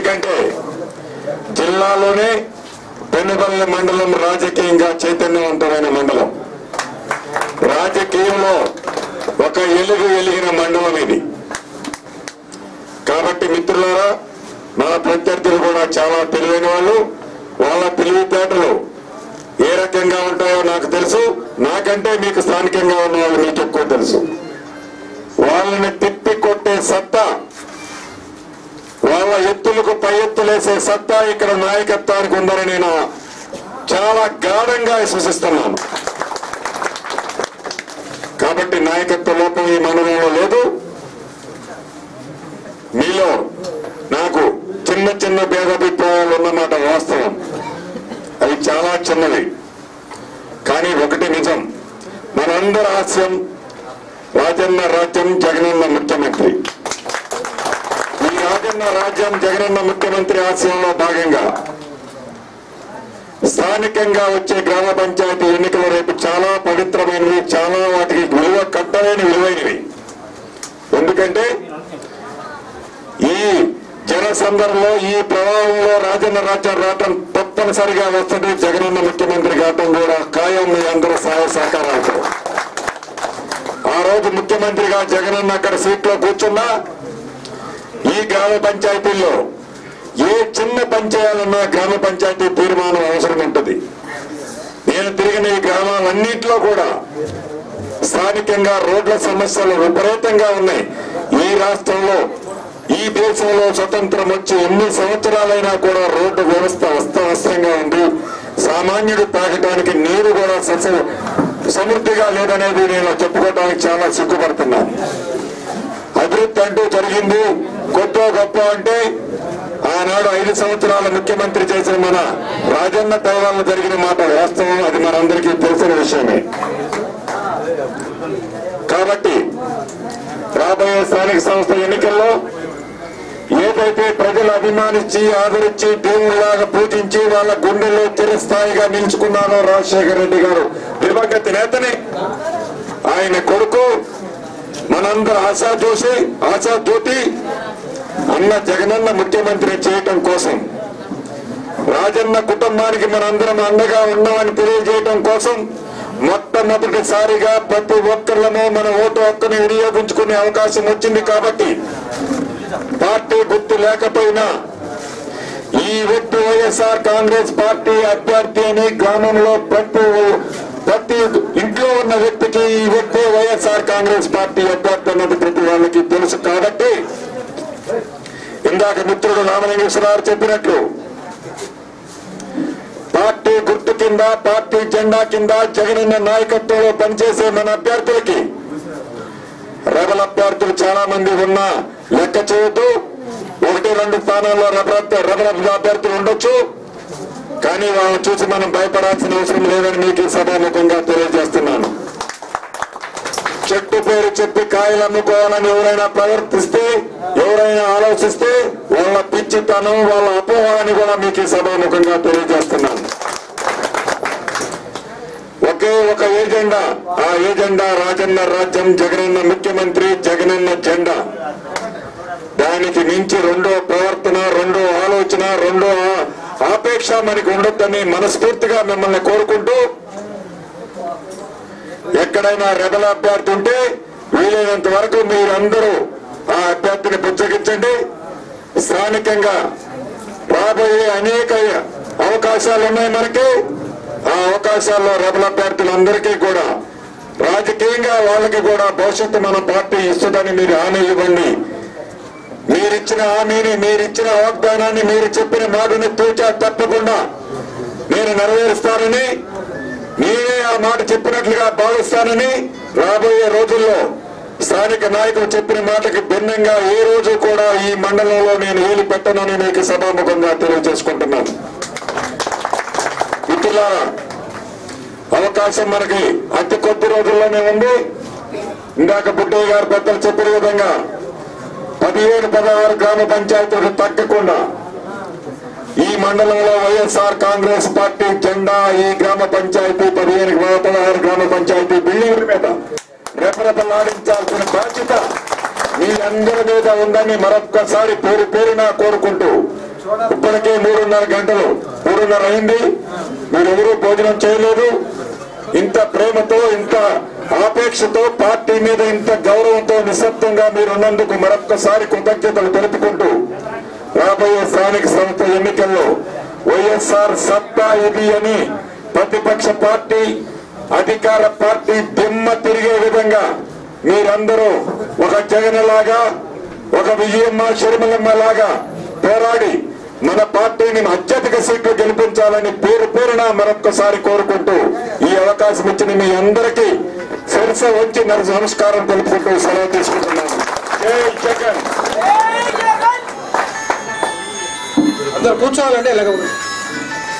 ఎందుకంటే జిల్లాలోనే పెనుగొల్ల మండలం రాజకీయంగా చైతన్యవంతమైన మండలం రాజకీయంలో ఒక ఎలుగు వెలిగిన మండలం ఇది కాబట్టి మిత్రులారా మన ప్రత్యర్థులు కూడా చాలా తెలివైన వాళ్ళు వాళ్ళ తెలివితేటలు ఏ రకంగా ఉంటాయో నాకు తెలుసు నాకంటే మీకు స్థానికంగా ఉన్న వాళ్ళు మీకు ఎక్కువ తెలుసు వాళ్ళని తిప్పి కొట్టే సత్తా వాళ్ళ ఎత్తులకు పై ఎత్తులేసే సత్తా ఇక్కడ నాయకత్వానికి ఉందని నేను చాలా గాఢంగా విశ్వసిస్తున్నాను కాబట్టి నాయకత్వ లోపం ఈ మండలంలో లేదు మీలో నాకు చిన్న చిన్న భేదాభిప్రాయాలు ఉన్నమాట వాస్తవం అవి చాలా చిన్నవి కానీ ఒకటి నిజం మనందరి ఆశయం రాజన్న రాజ్యం జగనన్న ముఖ్యమంత్రి ఈ రాజన్న రాజ్యం జగనన్న ముఖ్యమంత్రి ఆశయంలో భాగంగా స్థానికంగా వచ్చే గ్రామ పంచాయతీ ఎన్నికలు రేపు చాలా పవిత్రమైనవి చాలా వాటికి విలువ కట్టలేని విలువైనవి ఎందుకంటే ఈ జనసందర్లో ఈ ప్రవాహంలో రాజన్న రాజ్యం రావటం తప్పనిసరిగా వస్తుంది జగనన్న ముఖ్యమంత్రి కావటం కూడా ఖాయం మీ అందరూ సహాయ సహకారాలతో ఆ రోజు ముఖ్యమంత్రిగా జగనన్న అక్కడ సీట్లో కూర్చున్నా ఈ గ్రామ పంచాయతీల్లో ఏ చిన్న పంచాయాలన్నా గ్రామ పంచాయతీ తీర్మానం అవసరం ఉంటుంది నేను తిరిగిన ఈ గ్రామాలన్నింటిలో కూడా స్థానికంగా రోడ్ల సమస్యలు విపరీతంగా ఉన్నాయి ఈ రాష్ట్రంలో ఈ దేశంలో స్వతంత్రం వచ్చి ఎన్ని సంవత్సరాలైనా కూడా రోడ్డు వ్యవస్థ అస్తవ్యస్తంగా ఉంది సామాన్యుడు తాగటానికి నీరు కూడా సస సమృద్ధిగా లేదనేది నేను చెప్పుకోవడానికి చాలా సిగ్గుపడుతున్నాను అభివృద్ధి అంటూ జరిగింది కొద్దో గొప్ప అంటే ఆనాడు ఐదు సంవత్సరాల ముఖ్యమంత్రి చేసిన మన రాజన్న దైవాలను జరిగిన మాట వాస్తవం అది మనందరికీ తెలిసిన విషయమే కాబట్టి రాబోయే స్థానిక సంస్థ ఎన్నికల్లో ఏదైతే ప్రజలు అభిమానించి ఆదరించి దేవుడిలాగా పూజించి వాళ్ళ గుండెల్లో చిరస్థాయిగా నిలుచుకున్నారో రాజశేఖర రెడ్డి గారు దివంగత నేతని ఆయన కొడుకు మనందరూ ఆశా చూసి ఆశా జ్యోతి అన్న జగనన్న ముఖ్యమంత్రి చేయటం కోసం రాజన్న కుటుంబానికి మనందరం అండగా ఉన్నామని తెలియజేయటం కోసం మొట్టమొదటిసారిగా ప్రతి ఒక్కరిలోనూ మన ఓటు హక్కుని వినియోగించుకునే అవకాశం వచ్చింది కాబట్టి పార్టీ గుర్తు లేకపోయినా ఈ వ్యక్తి వైఎస్ఆర్ కాంగ్రెస్ పార్టీ అభ్యర్థి అని గ్రామంలో ప్రతి ప్రతి ఇంట్లో ఉన్న వ్యక్తికి ఈ వ్యక్తి వైఎస్ఆర్ కాంగ్రెస్ పార్టీ అభ్యర్థి అన్నది ప్రతి వాళ్ళకి తెలుసు కాబట్టి ఇందాక మిత్రుడు రామలింగేశ్వరరావు చెప్పినట్లు పార్టీ గుర్తు కింద పార్టీ జెండా కింద జగనన్న నాయకత్వంలో పనిచేసే మన అభ్యర్థులకి రెబల్ అభ్యర్థులు చాలా మంది ఉన్నా లెక్క చేయొద్దు ఒకటి రెండు స్థానాల్లో రెబల్ రెబల్ అభ్యర్థులు ఉండొచ్చు కానీ వాళ్ళని చూసి మనం భయపడాల్సిన అవసరం లేదని మీకు ఈ సభాముఖంగా తెలియజేస్తున్నాను చెట్టు పేరు చెప్పి కాయలు అమ్ముకోవాలని ఎవరైనా ప్రవర్తిస్తే ఎవరైనా ఆలోచిస్తే వాళ్ళ పిచ్చితనం వాళ్ళ అపోహ అని కూడా మీకు ఈ సభాముఖంగా తెలియజేస్తున్నాను ఒకే ఒక ఏజెండా ఆ ఏజెండా రాజన్న రాజ్యం జగనన్న ముఖ్యమంత్రి జగనన్న జెండా దానికి మించి రెండో ప్రవర్తన రెండో ఆలోచన రెండో ఆ- ఆపేక్ష మనకి ఉండొద్దని మనస్ఫూర్తిగా మిమ్మల్ని కోరుకుంటూ ఎక్కడైనా రెబల అభ్యర్థి ఉంటే వీలైనంత వరకు మీరందరూ ఆ అభ్యర్థిని పుచ్చగించండి స్థానికంగా రాబోయే అనేక అవకాశాలు ఉన్నాయి మనకి ఆ అవకాశాల్లో రెబల్ అభ్యర్థులందరికీ కూడా రాజకీయంగా వాళ్ళకి కూడా భవిష్యత్తు మన పార్టీ ఇస్తుందని మీరు హామీ ఇవ్వండి మీరిచ్చిన హామీని మీరిచ్చిన వాగ్దానాన్ని మీరు చెప్పిన మాటని తూచా తప్పకుండా నేను నెరవేరుస్తానని నేనే ఆ మాట చెప్పినట్లుగా భావిస్తానని రాబోయే రోజుల్లో స్థానిక నాయకులు చెప్పిన మాటకి భిన్నంగా ఏ రోజు కూడా ఈ మండలంలో నేను ఏలి పెట్టనని మీకు సభాముఖంగా తెలియజేసుకుంటున్నాను మిత్రులారా అవకాశం మనకి అతి కొద్ది రోజుల్లోనే ఉంది ఇందాక బుడ్డయ్య గారు పెద్దలు చెప్పిన విధంగా పదిహేను పదహారు గ్రామ పంచాయతీలకు తగ్గకుండా ఈ మండలంలో వైఎస్ఆర్ కాంగ్రెస్ పార్టీ జెండా ఈ గ్రామ పంచాయతీ పదిహేను గ్రామ పదహారు గ్రామ పంచాయతీ బిల్డింగుల మీద రెపరెపలాడించాల్సిన బాధ్యత మీ అందరి మీద ఉందని మరొక్కసారి పేరు పేరున కోరుకుంటూ ఇప్పటికే మూడున్నర గంటలు మూడున్నర అయింది మీరెవరూ భోజనం చేయలేదు ఇంత ప్రేమతో ఇంత ఆపేక్షతో పార్టీ మీద ఇంత గౌరవంతో నిశ్శబ్దంగా మీరున్నందుకు మరొక్కసారి కృతజ్ఞతలు తెలుపుకుంటూ రాబోయే స్థానిక సంస్థ ఎన్నికల్లో వైఎస్ఆర్ సత్తా ఇది అని ప్రతిపక్ష పార్టీ అధికార పార్టీ దిమ్మ తిరిగే విధంగా మీరందరూ ఒక జగన్ లాగా ఒక విజయమ్మ షర్మిలమ్మ లాగా పోరాడి మన పార్టీని అత్యధిక సీట్లు గెలిపించాలని పేరు పేరున మరొక్కసారి కోరుకుంటూ ఈ అవకాశం ఇచ్చిన మీ అందరికీ శిరస వచ్చి నమస్కారం తెలుపుకుంటూ సెలవు తీసుకుంటున్నాను జై జగన్ అందరు కూర్చోవాలండి ఇలాగ